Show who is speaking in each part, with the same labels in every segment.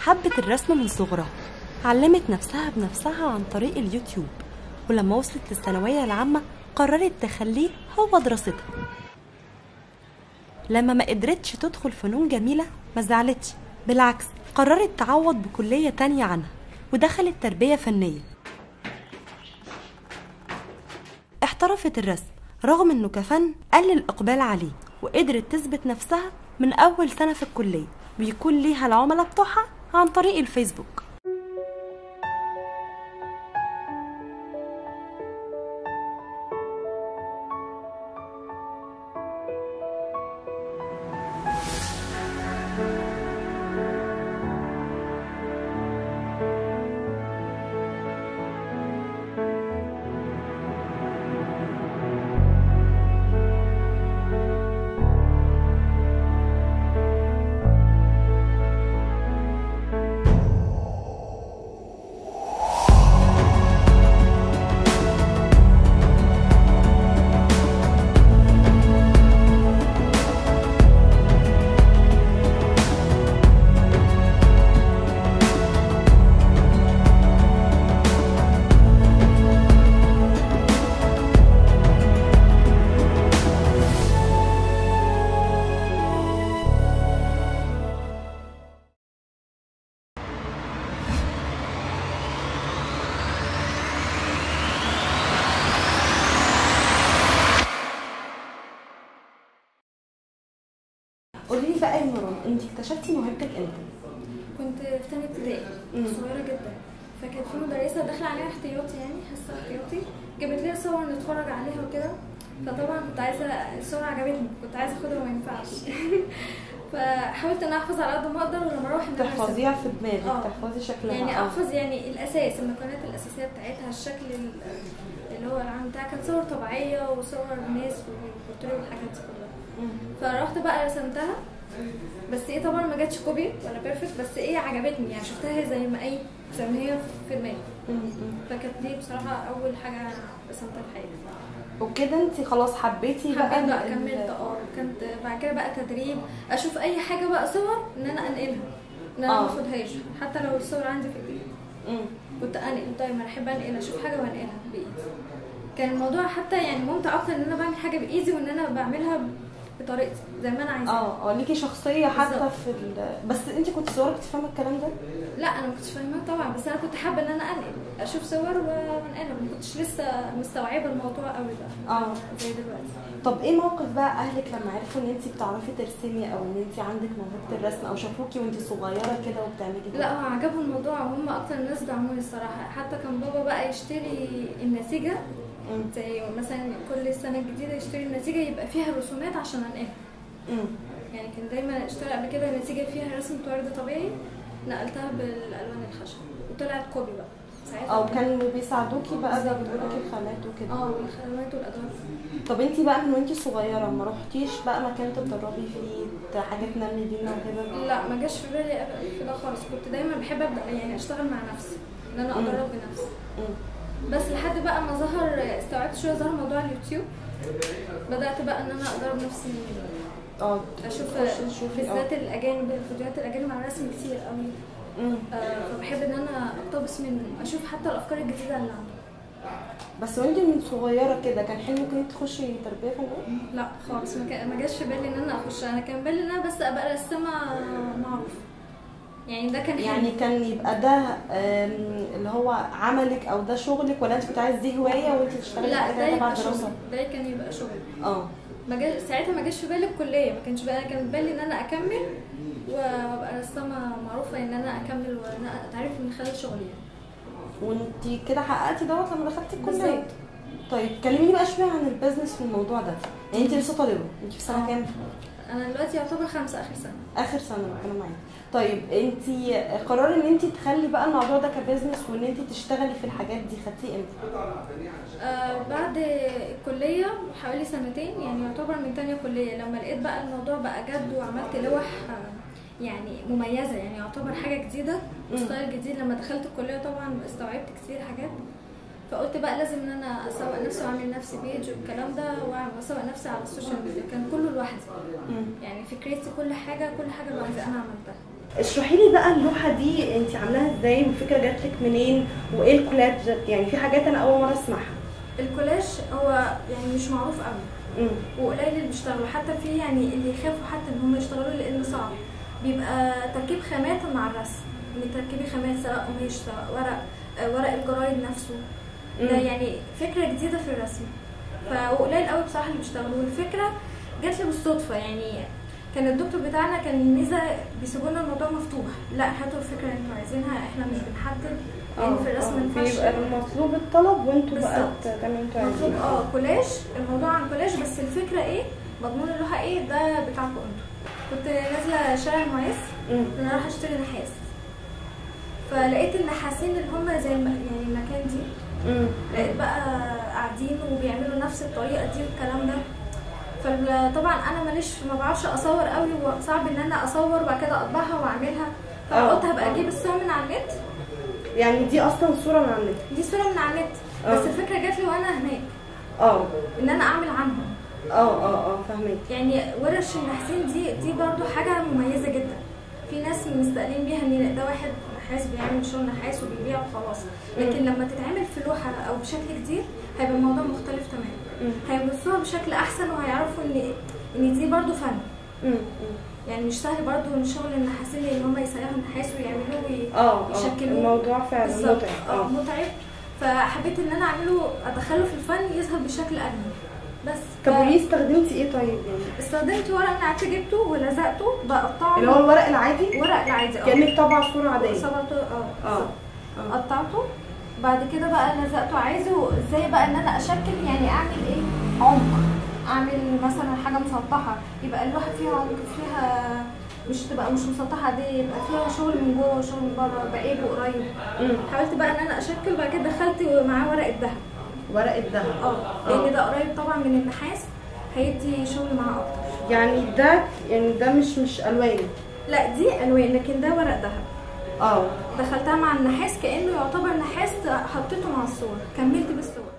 Speaker 1: حبت الرسم من صغرها علمت نفسها بنفسها عن طريق اليوتيوب ولما وصلت للثانوية العامة قررت تخليه هو دراستها لما ما قدرتش تدخل فنون جميلة ما زعلتش بالعكس قررت تعوض بكلية تانية عنها ودخلت تربية فنية احترفت الرسم رغم انه كفن قل الاقبال عليه وقدرت تثبت نفسها من اول سنة في الكلية بيكون ليها العملاء بتوعها عن طريق الفيسبوك قولي لي بقى يا نوران انت اكتشفتي موهبتك امتى؟
Speaker 2: كنت في تانية ابتدائي
Speaker 1: مم.
Speaker 2: صغيرة جدا فكانت في مدرسة داخلة عليها احتياطي يعني حصة احتياطي جابت لي صور نتفرج عليها وكده فطبعا كنت عايزة الصورة عجبتني كنت عايزة اخدها وما ينفعش فحاولت ان أنا احفظ على قد ما اقدر ولما اروح ان أنا أرسم.
Speaker 1: تحفظيها في دماغك
Speaker 2: آه.
Speaker 1: تحفظي شكلها
Speaker 2: يعني
Speaker 1: آه.
Speaker 2: احفظ يعني الاساس المكونات الاساسيه بتاعتها الشكل ال- اللي هو العام بتاعها كانت صور طبيعيه وصور ناس والبورتريه والحاجات دي كلها
Speaker 1: مم.
Speaker 2: فرحت بقى رسمتها بس ايه طبعا ما جاتش كوبي ولا بيرفكت بس ايه عجبتني يعني شفتها زي ما اي زي ما هي في دماغي
Speaker 1: مم. مم.
Speaker 2: فكانت دي بصراحه اول حاجه رسمتها في حياتي
Speaker 1: وكده انت خلاص حبيتي بقى
Speaker 2: حبيت بقى
Speaker 1: ال-
Speaker 2: كملت اه كانت بعد كده بقى تدريب اشوف اي حاجه بقى صور ان انا انقلها ان انا
Speaker 1: آه.
Speaker 2: ما اخدهاش حتى لو الصور عندي في ايدي
Speaker 1: مم.
Speaker 2: كنت انقل دايما احب انقل اشوف حاجه وانقلها بايدي كان الموضوع حتى يعني ممتع اكتر ان انا بعمل حاجه بايدي وان انا بعملها بطريقتي زي ما انا عايزه
Speaker 1: اه اه ليكي شخصيه حتى
Speaker 2: بالظبط.
Speaker 1: في ال... بس انت كنت صغيره كنت فاهمه الكلام ده
Speaker 2: لا انا ما كنتش فاهماه طبعا بس انا كنت حابه ان انا انقل اشوف صور وانقلها ما كنتش لسه مستوعبه الموضوع قوي بقى
Speaker 1: اه
Speaker 2: زي دلوقتي
Speaker 1: طب ايه موقف بقى اهلك لما عرفوا ان انت بتعرفي ترسمي او ان انت عندك موهبه الرسم او شافوكي وانت صغيره كده وبتعملي كده
Speaker 2: لا هو عجبهم الموضوع وهم اكتر ناس دعموني الصراحه حتى كان بابا بقى يشتري النتيجه
Speaker 1: مم.
Speaker 2: زي مثلا كل سنه الجديده يشتري النتيجه يبقى فيها رسومات عشان انقلها
Speaker 1: مم.
Speaker 2: يعني كان دايما اشتغل قبل كده نتيجة فيها رسم ورد طبيعي نقلتها بالالوان الخشب وطلعت كوبي بقى ساعتها
Speaker 1: او كانوا بيساعدوكي بقى
Speaker 2: بالظبط.
Speaker 1: بيجيبوا لك الخامات وكده
Speaker 2: اه والخامات والادوات
Speaker 1: طب انت بقى من وانت صغيره ما رحتيش بقى مكان تتدربي فيه حاجه تنمي بيه موهبه
Speaker 2: لا ما جاش في بالي أبقى كده خالص كنت دايما بحب ابدا يعني اشتغل مع نفسي ان انا
Speaker 1: مم.
Speaker 2: اجرب بنفسي
Speaker 1: مم.
Speaker 2: بس لحد بقى ما ظهر استوعبت شويه ظهر موضوع اليوتيوب بدات بقى ان انا ادرب نفسي
Speaker 1: اه
Speaker 2: اشوف
Speaker 1: تخشي تشوفي،
Speaker 2: بالذات
Speaker 1: اه.
Speaker 2: الاجانب الفيديوهات الاجانب على الرسم كتير قوي
Speaker 1: مم.
Speaker 2: آه، فبحب ان انا اقتبس منه اشوف حتى الافكار الجديده اللي عنده
Speaker 1: بس وانت من صغيره كده كان حلمك انك تخشي تربيه فنيه
Speaker 2: لا خالص ما كان- ما جاش في بالي ان انا اخش انا كان بالي ان انا بس ابقى رسامه معروف يعني ده كان
Speaker 1: يعني
Speaker 2: حلمي.
Speaker 1: كان يبقى ده آم، اللي هو عملك او ده شغلك ولا انت كنت عايز دي هوايه وانت تشتغلي
Speaker 2: لا
Speaker 1: حاجه
Speaker 2: ده
Speaker 1: تبع
Speaker 2: يبقى
Speaker 1: الدراسه
Speaker 2: شغل ده كان يبقى شغل
Speaker 1: اه
Speaker 2: ما جاش ساعتها ما جاش في بالي الكليه ما كانش بقى كان في بالي ان انا اكمل وابقى رسامه معروفه ان انا اكمل وان انا اتعرف من خلال شغلي يعني
Speaker 1: وانت كده حققتي دوت لما دخلتي الكليه
Speaker 2: بالظبط.
Speaker 1: طيب كلميني بقى شويه عن البيزنس في الموضوع ده يعني انت لسه طالبه انت في سنه
Speaker 2: اه.
Speaker 1: كام
Speaker 2: انا دلوقتي يعتبر خمسه اخر سنه
Speaker 1: اخر سنه ربنا معاكي طيب انت قرار ان انت تخلي بقى الموضوع ده كبزنس وان انت تشتغلي في الحاجات دي خدتيه امتى
Speaker 2: آه بعد الكلية حوالي سنتين يعني يعتبر من تانية كلية لما لقيت بقى الموضوع بقى جد وعملت لوح آه، يعني مميزة يعني يعتبر حاجة جديدة ستايل جديد لما دخلت الكلية طبعا استوعبت كتير حاجات فقلت بقى لازم ان انا اسوق نفسي واعمل نفسي بيج والكلام ده واسوق نفسي على السوشيال ميديا كان كله لوحدي
Speaker 1: مم.
Speaker 2: يعني فكرتي كل حاجة كل حاجة لوحدي انا عملتها
Speaker 1: اشرحي لي بقى اللوحه دي انت عاملاها ازاي والفكره جات لك منين وايه الكولاج يعني في حاجات انا اول مره اسمعها
Speaker 2: الكولاج هو يعني مش معروف قوي
Speaker 1: امم
Speaker 2: وقليل اللي بيشتغلوا حتى في يعني اللي يخافوا حتى ان هم يشتغلوا لانه صعب بيبقى تركيب خامات مع الرسم ان تركيبي خامات سواء قماش سواء ورق آه، ورق الجرايد نفسه ده
Speaker 1: مم.
Speaker 2: يعني فكره جديده في الرسم فقليل قوي بصراحه اللي بيشتغلوا والفكره جات لي بالصدفه يعني كان الدكتور بتاعنا كان الميزه بيسيبوا لنا الموضوع مفتوح لا هاتوا الفكره اللي انتوا عايزينها احنا مش بنحدد لان في الرسم ما ينفعش
Speaker 1: بيبقى المطلوب الطلب وانتوا بقى
Speaker 2: بالظبط.
Speaker 1: تعملوا انتوا
Speaker 2: مطلوب
Speaker 1: عايزين
Speaker 2: اه كولاج الموضوع عن كولاج بس الفكره ايه مضمون اللوحه ايه ده بتاعكم انتوا كنت نازله شارع المعز
Speaker 1: مم.
Speaker 2: انا رايحه اشتري نحاس فلقيت النحاسين اللي هم زي الم... يعني المكان دي
Speaker 1: مم.
Speaker 2: لقيت بقى قاعدين وبيعملوا نفس الطريقه دي والكلام ده فطبعا انا ماليش ما بعرفش اصور قوي وصعب ان انا اصور وبعد كده اطبعها واعملها
Speaker 1: اه.
Speaker 2: فقلت هبقى اجيب الصور من على النت
Speaker 1: يعني دي اصلا صوره من على النت
Speaker 2: دي صوره من على النت
Speaker 1: اه.
Speaker 2: بس الفكره جات لي وانا هناك
Speaker 1: اه
Speaker 2: ان انا اعمل عنهم
Speaker 1: اه اه اه فاهمك
Speaker 2: يعني ورش النحاسين دي دي برضو حاجة مميزة جدا في ناس مستقلين بيها ان ده واحد نحاس بيعمل شغل نحاس وبيبيع وخلاص لكن لما تتعمل في لوحة او بشكل جديد هيبقى الموضوع مختلف تماما
Speaker 1: مم.
Speaker 2: هيبصوها بشكل احسن وهيعرفوا ان ان دي برضو فن
Speaker 1: مم. مم.
Speaker 2: يعني مش سهل برضو ان شغل النحاسين ان هم يسيحوا النحاس ويعملوه وي-
Speaker 1: اه اه
Speaker 2: يشكلوه
Speaker 1: الموضوع فعلا
Speaker 2: بالظبط
Speaker 1: متعب
Speaker 2: اه
Speaker 1: اه
Speaker 2: متعب فحبيت ان انا اعمله ادخله في الفن يظهر بشكل اجمل بس
Speaker 1: طب
Speaker 2: ف-
Speaker 1: وليه استخدمتي ايه طيب يعني
Speaker 2: استخدمت ورق انا قعدت جبته ولزقته بقطعه
Speaker 1: اللي هو الورق العادي
Speaker 2: ورق العادي اه
Speaker 1: كانك طابعه صوره عاديه
Speaker 2: صبغته اه
Speaker 1: اه
Speaker 2: بالظبط.
Speaker 1: اه
Speaker 2: قطعته بعد كده بقى لزقته عايزه ازاي بقى ان انا اشكل يعني اعمل ايه عمق اعمل مثلا حاجه مسطحه يبقى اللوحه فيها عمق فيها مش تبقى مش مسطحه عاديه يبقى فيها شغل من جوه وشغل من بره بعيد وقريب
Speaker 1: مم.
Speaker 2: حاولت بقى ان انا اشكل وبعد كده دخلت معاه ورق الذهب
Speaker 1: ورق الذهب
Speaker 2: اه لان ده قريب طبعا من النحاس هيدي شغل معاه اكتر
Speaker 1: يعني ده يعني ده مش مش الوان
Speaker 2: لا دي الوان لكن ده ورق ذهب
Speaker 1: اه
Speaker 2: دخلتها مع النحاس كانه يعتبر نحاس حطيته مع الصور كملت بالصور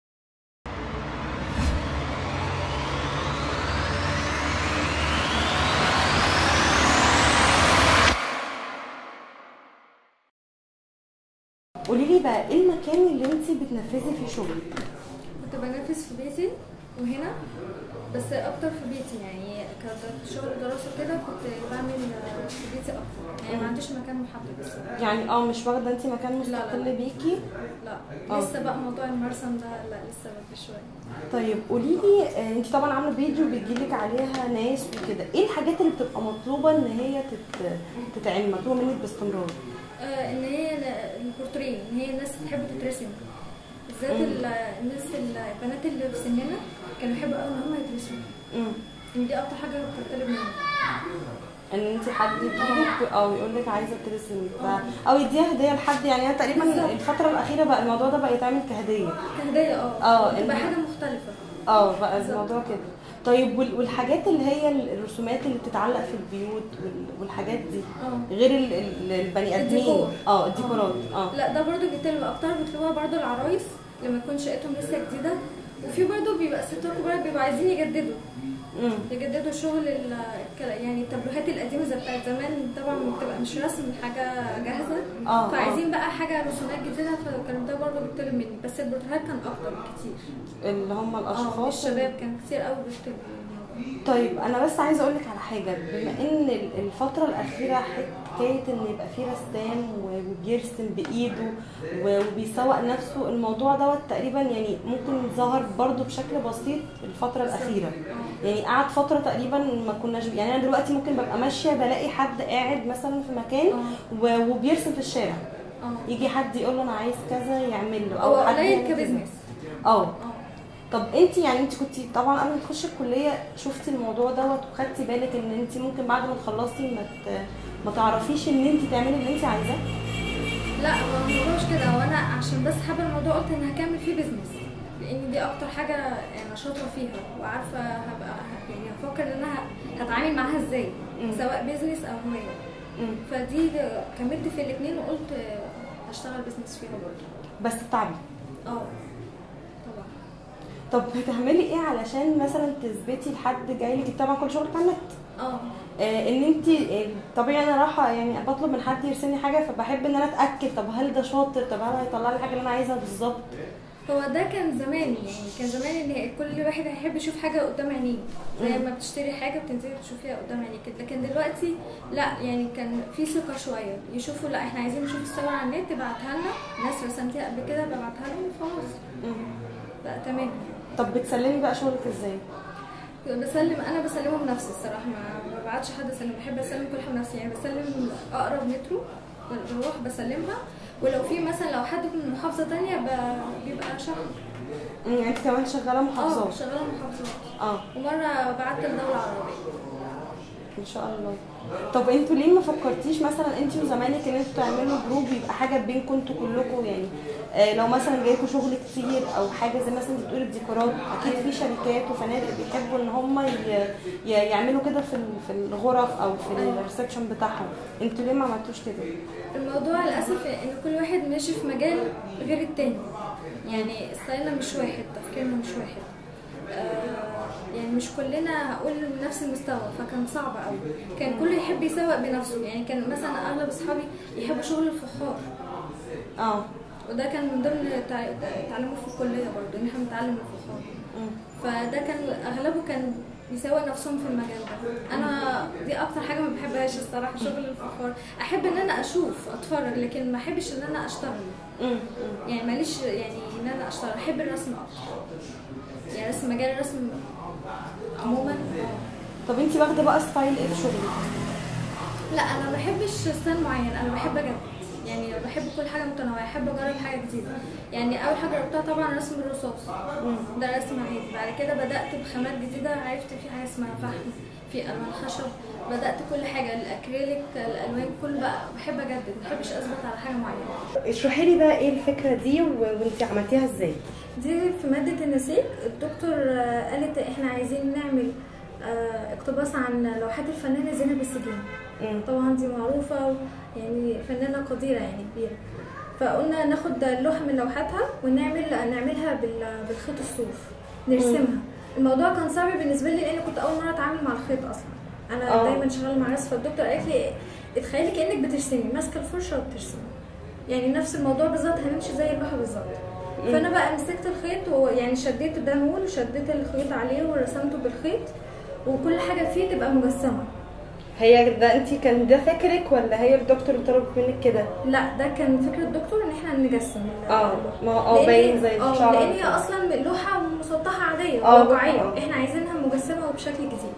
Speaker 1: قولي لي بقى ايه المكان اللي انت بتنفذي فيه شغلك
Speaker 2: كنت بنفذ في بيتي وهنا بس اكتر في بيتي يعني كشغل دراسه كده كنت بعمل في بيتي اكتر يعني ما عنديش مكان محدد بس
Speaker 1: يعني اه مش واخده انت مكان
Speaker 2: لا.
Speaker 1: مستقل بيكي
Speaker 2: لا
Speaker 1: اه.
Speaker 2: لسه بقى موضوع المرسم ده لا لسه بدري شويه
Speaker 1: طيب قولي لي انت طبعا عامله فيديو بيجيلك عليها ناس وكده ايه الحاجات اللي بتبقى مطلوبه ان هي تت... تتعمل مطلوبه منك باستمرار
Speaker 2: آه، ان هي ال- البورتريه ان هي الناس بتحب تترسم بالذات
Speaker 1: مم.
Speaker 2: ال- الناس ال- البنات اللي في سننا كانوا يحبوا قوي ان هم يترسموا
Speaker 1: امم
Speaker 2: ان دي اكتر حاجه بتطلب مني
Speaker 1: ان انت حد يجيلك او يقول لك عايزه ترسم ف... او يديها هديه لحد يعني انا تقريبا
Speaker 2: بالظبط.
Speaker 1: الفتره الاخيره بقى الموضوع ده بقى يتعمل كهديه
Speaker 2: كهديه اه
Speaker 1: اه،
Speaker 2: تبقى
Speaker 1: إن-
Speaker 2: حاجه مختلفه
Speaker 1: اه بقى
Speaker 2: بالظبط.
Speaker 1: الموضوع كده طيب وال- والحاجات اللي هي الرسومات اللي بتتعلق في البيوت وال- والحاجات دي
Speaker 2: اه
Speaker 1: غير ال- ال- البني ادمين
Speaker 2: الديكور.
Speaker 1: اه الديكورات اه
Speaker 2: لا ده برضو بيطلب اكتر بيطلبوها برضو العرايس لما يكون شقتهم لسه جديده وفي برضو بيبقى ستات كبار بيبقوا عايزين يجددوا
Speaker 1: امم
Speaker 2: يجددوا شغل ال- الك- يعني التابلوهات القديمه زي بتاعت زمان طبعا بتبقى مش رسم حاجه جاهزه
Speaker 1: اه
Speaker 2: فعايزين بقى حاجه رسومات جديده فكان ده برضه بيطلب مني بس البورتريهات كان اكتر كتير
Speaker 1: اللي هم
Speaker 2: اه
Speaker 1: الاشخاص
Speaker 2: الشباب كان كتير قوي بيطلب
Speaker 1: طيب انا بس عايزه اقول لك على حاجه بما ان ال- الفتره الاخيره حكايه ان يبقى في رسام و- وبيرسم بايده و- وبيسوق نفسه الموضوع دوت تقريبا يعني ممكن ظهر برضو بشكل بسيط الفتره الاخيره يعني قعد فتره تقريبا ما كناش يعني انا دلوقتي ممكن ببقى ماشيه بلاقي حد قاعد مثلا في مكان
Speaker 2: اه
Speaker 1: و- وبيرسم في الشارع
Speaker 2: اه
Speaker 1: يجي حد يقول له انا عايز كذا يعمل له
Speaker 2: هو
Speaker 1: او حد
Speaker 2: قليل
Speaker 1: يعمل كذا.
Speaker 2: كبزنس
Speaker 1: اه
Speaker 2: اه
Speaker 1: طب انت يعني انت كنت طبعا قبل ما تخشي الكليه شفتي الموضوع دوت وخدتي بالك ان انت ممكن بعد ما تخلصي ما ت- ما تعرفيش ان انت تعملي اللي انت عايزاه
Speaker 2: لا هو الموضوع مش كده هو انا عشان بس حابه الموضوع قلت ان هكمل فيه بزنس لان دي اكتر حاجه انا شاطره فيها وعارفه هبقى يعني هفكر ان انا هتعامل معاها ازاي
Speaker 1: مم.
Speaker 2: سواء بيزنس او هوايه
Speaker 1: مم.
Speaker 2: فدي كملت في الاثنين وقلت هشتغل بزنس فيها برضه
Speaker 1: بس بتعبي
Speaker 2: اه طبعا
Speaker 1: طب بتعملي ايه علشان مثلا تثبتي لحد جاي لك طبعا كل شغلك على النت
Speaker 2: اه
Speaker 1: آه، ان انت طبيعي انا رايحه يعني بطلب من حد يرسم لي حاجه فبحب ان انا اتاكد طب هل ده شاطر طب هل هيطلع لي الحاجه اللي انا عايزها بالظبط
Speaker 2: هو ده كان زمان يعني كان زمان ان كل واحد هيحب يشوف حاجه قدام عينيه زي
Speaker 1: مم.
Speaker 2: ما بتشتري حاجه بتنزلي تشوفيها قدام عينيك لكن دلوقتي لا يعني كان في ثقه شويه يشوفوا لا احنا عايزين نشوف الصور على النت ابعتها لنا ناس رسمتيها قبل كده ببعتها لهم وخلاص
Speaker 1: مم.
Speaker 2: بقى تمام
Speaker 1: طب بتسلمي بقى شغلك ازاي
Speaker 2: بسلم انا بسلمه بنفسي الصراحه ما ما ببعتش حد اسلم بحب اسلم كل حاجه بنفسي يعني بسلم اقرب مترو بروح بسلمها ولو في مثلا لو حد من محافظه تانية ب- بيبقى شهر
Speaker 1: مم، يعني انت كمان شغاله
Speaker 2: اه
Speaker 1: محافظات
Speaker 2: شغاله محافظات
Speaker 1: اه
Speaker 2: ومره بعت لدوله عربيه
Speaker 1: ان شاء الله طب انتوا ليه ما فكرتيش مثلا انت وزمايلك ان انتوا تعملوا جروب يبقى حاجه بينكم انتوا كلكم يعني آه لو مثلا جايكوا شغل كتير او حاجه زي مثلا انت بتقولي الديكورات اكيد في شركات وفنادق بيحبوا ان هم ي- ي- يعملوا كده في ال- في الغرف او في
Speaker 2: أيوة.
Speaker 1: الريسبشن بتاعهم انتوا ليه ما عملتوش كده
Speaker 2: الموضوع للاسف ان كل واحد ماشي في مجال غير التاني يعني ستايلنا مش واحد تفكيرنا مش واحد آه، يعني مش كلنا هقول نفس المستوى فكان صعب قوي كان كله يحب يسوق بنفسه يعني كان مثلا اغلب اصحابي يحبوا شغل الفخار
Speaker 1: اه
Speaker 2: وده كان من ضمن تع- تعلمه في الكليه برضه ان احنا بنتعلم الفخار
Speaker 1: مم.
Speaker 2: فده كان اغلبه كان بيسوق نفسهم في المجال ده انا دي اكتر حاجه ما بحبهاش الصراحه شغل الفخار احب ان انا اشوف اتفرج لكن ما احبش ان انا اشتغل
Speaker 1: مم. مم.
Speaker 2: يعني ماليش يعني ان انا اشتغل احب الرسم اكتر يعني رسم مجال الرسم عموما
Speaker 1: طب انت واخده بقى ستايل ايه في شغلك
Speaker 2: لا انا ما بحبش ستايل معين انا بحب اجرب يعني بحب كل حاجه متنوعه احب اجرب حاجه جديده يعني اول حاجه جربتها طبعا رسم الرصاص ده رسم عادي بعد كده بدات بخامات جديده عرفت في حاجه اسمها فحم في الوان خشب بدات كل حاجه الاكريليك الالوان كل بقى بحب اجدد ما بحبش اثبت على حاجه معينه
Speaker 1: اشرحي لي بقى ايه الفكره دي وانت عملتيها ازاي
Speaker 2: دي في مادة النسيج الدكتور آه، قالت احنا عايزين نعمل آه، اقتباس عن لوحات الفنانة زينب السجين
Speaker 1: مم.
Speaker 2: طبعا دي معروفة و- يعني فنانة قديرة يعني كبيرة فقلنا ناخد لوحة من لوحاتها ونعمل نعملها بال- بالخيط الصوف نرسمها الموضوع كان صعب بالنسبة لي لأن كنت أول مرة أتعامل مع الخيط أصلا أنا
Speaker 1: آه.
Speaker 2: دايما شغالة مع ناس فالدكتور قالت لي اتخيلي كأنك بترسمي ماسكة الفرشة وبترسمي يعني نفس الموضوع بالظبط هنمشي زي اللوحة بالظبط فانا بقى مسكت الخيط ويعني شديت ده نول وشديت الخيط عليه ورسمته بالخيط وكل حاجه فيه تبقى مجسمه
Speaker 1: هي ده انت كان ده فكرك ولا هي الدكتور اللي طلبت منك كده
Speaker 2: لا ده كان فكره الدكتور ان احنا نجسم ال-
Speaker 1: اه
Speaker 2: اللوحة.
Speaker 1: ما اه
Speaker 2: لأن-
Speaker 1: باين زي
Speaker 2: اه
Speaker 1: الشعر
Speaker 2: لان هي اصلا لوحه مسطحه عاديه
Speaker 1: اه،
Speaker 2: واقعيه
Speaker 1: اه.
Speaker 2: احنا عايزينها مجسمه وبشكل جديد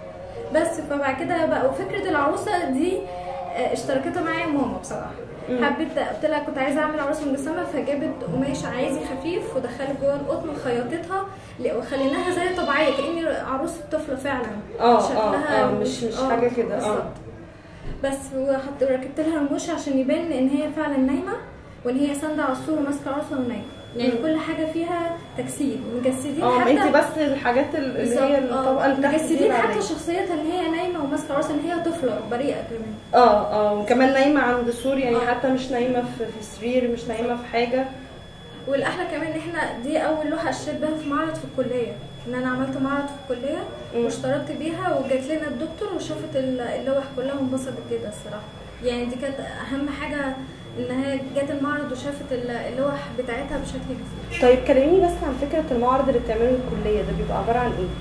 Speaker 2: بس فبعد كده بقى وفكره العروسه دي آه، اشتركتها معايا ماما بصراحه
Speaker 1: مم.
Speaker 2: حبيت قلت لها كنت عايزه اعمل عروسه مجسمه فجابت قماش عايزي خفيف ودخلت جوه القطن وخيطتها ل- وخليناها زي طبيعيه كاني عروسه طفله فعلا
Speaker 1: اه
Speaker 2: شكلها
Speaker 1: اه اه مش مش
Speaker 2: اه،
Speaker 1: حاجه كده اه
Speaker 2: بالظبط. بس وحط ركبت لها رموش عشان يبان ان هي فعلا نايمه وان هي ساندة على السور وماسكه عروسه ونايمه يعني
Speaker 1: مم.
Speaker 2: كل حاجه فيها تجسيد مجسدين
Speaker 1: اه
Speaker 2: حتى
Speaker 1: انت بس الحاجات ال- اللي هي
Speaker 2: بالظبط، اه.
Speaker 1: الطبقه اللي تحت دي
Speaker 2: مجسدين حتى
Speaker 1: العادية.
Speaker 2: شخصيتها ان هي نايمه وماسكه عروسه ان هي طفله بريئه كمان
Speaker 1: اه اه وكمان نايمه عند سور يعني
Speaker 2: اه.
Speaker 1: حتى مش نايمه في في سرير مش نايمه في حاجه
Speaker 2: والاحلى كمان ان احنا دي اول لوحه اشتريت بيها في معرض في الكليه ان انا عملت معرض في الكليه
Speaker 1: مم.
Speaker 2: واشتركت بيها وجات لنا الدكتور وشافت ال- اللوح كلها وانبسطت جدا الصراحه يعني دي كانت اهم حاجه ان هي جت المعرض وشافت ال- اللوح بتاعتها بشكل كبير
Speaker 1: طيب كلميني بس عن فكره المعرض اللي بتعمله الكليه ده بيبقى عباره عن ايه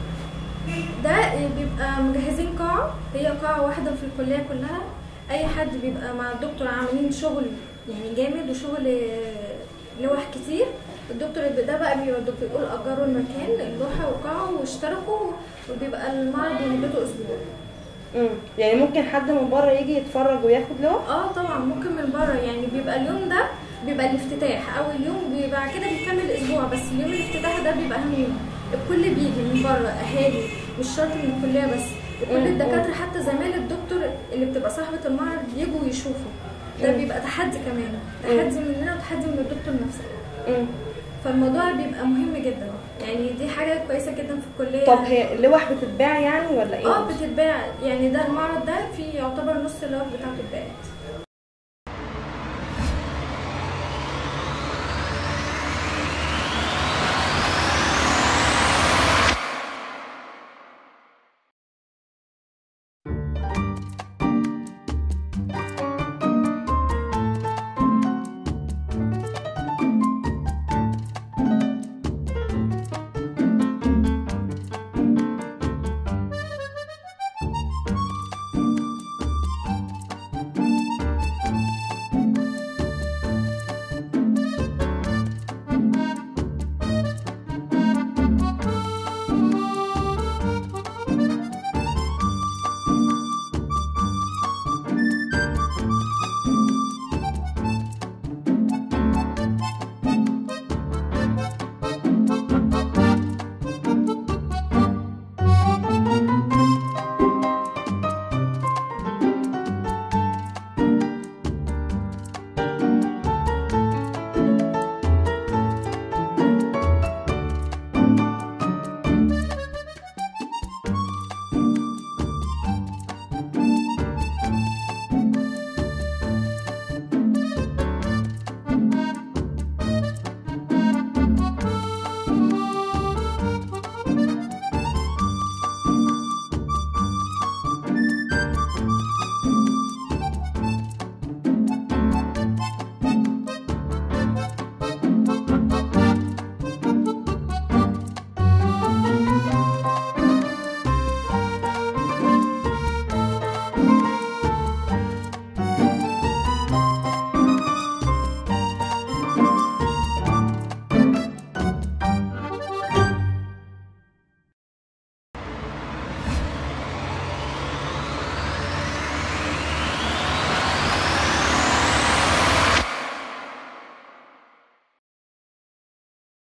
Speaker 2: ده بيبقى مجهزين قاعة هي قاعة واحدة في الكلية كلها أي حد بيبقى مع الدكتور عاملين شغل يعني جامد وشغل آه، لوح كتير الدكتور ده بقى بيبقى الدكتور يقول أجروا المكان اللوحة والقاعة واشتركوا وبيبقى المعرض مدته أسبوع
Speaker 1: امم يعني ممكن حد من بره يجي يتفرج وياخد لوح
Speaker 2: اه طبعا ممكن من بره يعني بيبقى اليوم ده بيبقى الافتتاح اول يوم بيبقى كده بيكمل اسبوع بس اليوم الافتتاح ده بيبقى اهم يوم الكل بيجي من بره اهالي مش شرط من الكليه بس وكل
Speaker 1: مم.
Speaker 2: الدكاتره حتى زمايل الدكتور اللي بتبقى صاحبه المعرض بيجوا يشوفوا ده
Speaker 1: مم.
Speaker 2: بيبقى تحدي كمان تحدي مننا وتحدي من الدكتور نفسه
Speaker 1: امم
Speaker 2: فالموضوع بيبقى مهم جدا يعني دي حاجه كويسه جدا في الكليه
Speaker 1: طب هي اللوح بتتباع يعني ولا ايه
Speaker 2: اه بتتباع يعني ده المعرض ده فيه يعتبر نص اللوح بتاعته اتباعت